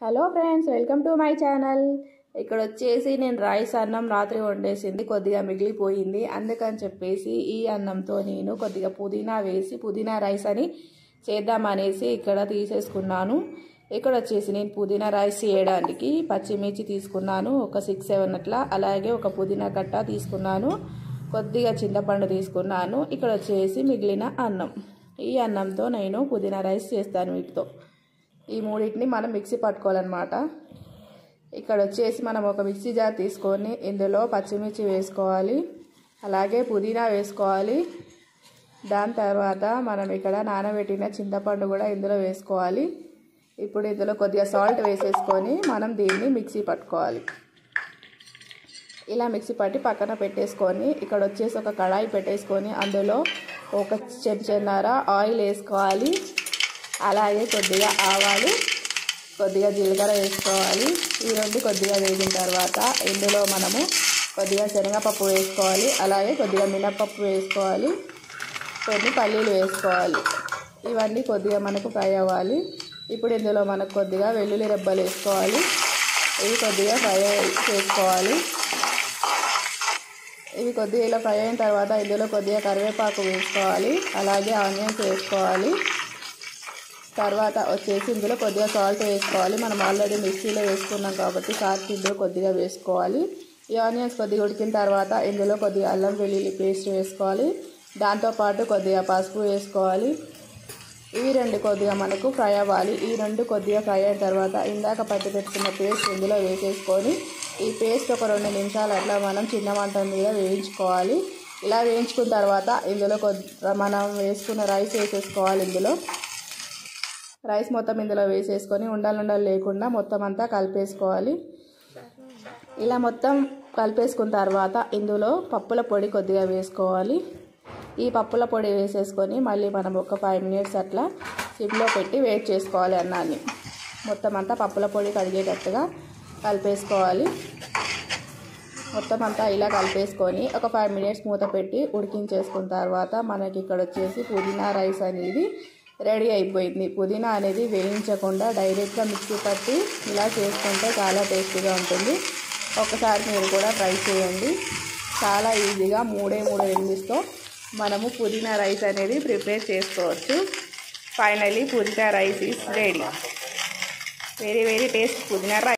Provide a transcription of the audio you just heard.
hello friends welcome to my channel ఇక్కడ వచ్చేసి నేను రైస్ అన్నం రాత్రి వండేసింది కొద్దిగా మిగిలిపోయింది అందుకని చెప్పేసి ఈ అన్నంతో నేను కొద్దిగా పుదీనా వేసి పుదీనా రైస్ అని చేద్దామనేసి ఇక్కడ తీసేసుకున్నాను ఇక్కడ వచ్చేసి నేను పుదీనా రైస్ చేయడానికి పచ్చిమిర్చి తీసుకున్నాను ఒక సిక్స్ సెవెన్ అట్లా అలాగే ఒక పుదీనా కట్ట తీసుకున్నాను కొద్దిగా చింతపండు తీసుకున్నాను ఇక్కడ వచ్చేసి మిగిలిన అన్నం ఈ అన్నంతో నేను పుదీనా రైస్ చేస్తాను వీటితో ఈ మూడింటిని మనం మిక్సీ పట్టుకోవాలన్నమాట ఇక్కడ వచ్చేసి మనం ఒక మిక్సీ జార్ తీసుకొని ఇందులో పచ్చిమిర్చి వేసుకోవాలి అలాగే పుదీనా వేసుకోవాలి దాని తర్వాత మనం ఇక్కడ నానబెట్టిన చింతపండు కూడా ఇందులో వేసుకోవాలి ఇప్పుడు ఇందులో కొద్దిగా సాల్ట్ వేసేసుకొని మనం దీన్ని మిక్సీ పట్టుకోవాలి ఇలా మిక్సీ పట్టి పక్కన పెట్టేసుకొని ఇక్కడ వచ్చేసి ఒక కడాయి పెట్టేసుకొని అందులో ఒక చెంచాన్నర ఆయిల్ వేసుకోవాలి అలాగే కొద్దిగా ఆవాలు కొద్దిగా జీలకర్ర వేసుకోవాలి ఈ రెండు కొద్దిగా వేగిన తర్వాత ఇందులో మనము కొద్దిగా శనగపప్పు వేసుకోవాలి అలాగే కొద్దిగా మినపప్పు వేసుకోవాలి కొన్ని పల్లీలు వేసుకోవాలి ఇవన్నీ కొద్దిగా మనకు ఫ్రై అవ్వాలి ఇప్పుడు ఇందులో మనకు కొద్దిగా వెల్లుల్లి రెబ్బలు వేసుకోవాలి ఇవి కొద్దిగా ఫ్రై చేసుకోవాలి ఇవి కొద్దిగా ఇలా ఫ్రై అయిన తర్వాత ఇందులో కొద్దిగా కరివేపాకు వేసుకోవాలి అలాగే ఆనియన్స్ వేసుకోవాలి తర్వాత వచ్చేసి ఇందులో కొద్దిగా సాల్ట్ వేసుకోవాలి మనం ఆల్రెడీ మిక్సీలో వేసుకున్నాం కాబట్టి సాల్ట్ ఇందులో కొద్దిగా వేసుకోవాలి ఈ ఆనియన్స్ కొద్దిగా ఉడికిన తర్వాత ఇందులో కొద్దిగా అల్లం వెల్లుల్లి పేస్ట్ వేసుకోవాలి దాంతోపాటు కొద్దిగా పసుపు వేసుకోవాలి ఇవి రెండు కొద్దిగా మనకు ఫ్రై అవ్వాలి ఈ రెండు కొద్దిగా ఫ్రై అయిన తర్వాత ఇందాక పట్టి పెట్టుకున్న పేస్ట్ ఇందులో వేసేసుకొని ఈ పేస్ట్ ఒక రెండు నిమిషాలు అట్లా మనం చిన్న మంట మీద వేయించుకోవాలి ఇలా వేయించుకున్న తర్వాత ఇందులో కొద్ది మనం వేసుకున్న రైస్ వేసేసుకోవాలి ఇందులో రైస్ మొత్తం ఇందులో వేసేసుకొని ఉండలుండలు లేకుండా మొత్తం అంతా కలిపేసుకోవాలి ఇలా మొత్తం కలిపేసుకున్న తర్వాత ఇందులో పప్పుల పొడి కొద్దిగా వేసుకోవాలి ఈ పప్పుల పొడి వేసేసుకొని మళ్ళీ మనం ఒక ఫైవ్ మినిట్స్ అట్లా సిమ్లో పెట్టి వెయిట్ చేసుకోవాలి అన్నాన్ని మొత్తం అంతా పప్పుల పొడి కడిగేటట్టుగా కలిపేసుకోవాలి మొత్తం అంతా ఇలా కలిపేసుకొని ఒక ఫైవ్ మినిట్స్ మూత పెట్టి ఉడికించేసుకున్న తర్వాత మనకి ఇక్కడ వచ్చేసి పుదీనా రైస్ అనేది రెడీ అయిపోయింది పుదీనా అనేది వేయించకుండా డైరెక్ట్గా మిక్సీ పట్టి ఇలా చేసుకుంటే చాలా టేస్టీగా ఉంటుంది ఒకసారి మీరు కూడా ట్రై చేయండి చాలా ఈజీగా మూడే మూడు ఎనిమిదితో మనము పుదీనా రైస్ అనేది ప్రిపేర్ చేసుకోవచ్చు finally pudina rice is ready very very taste pudina rice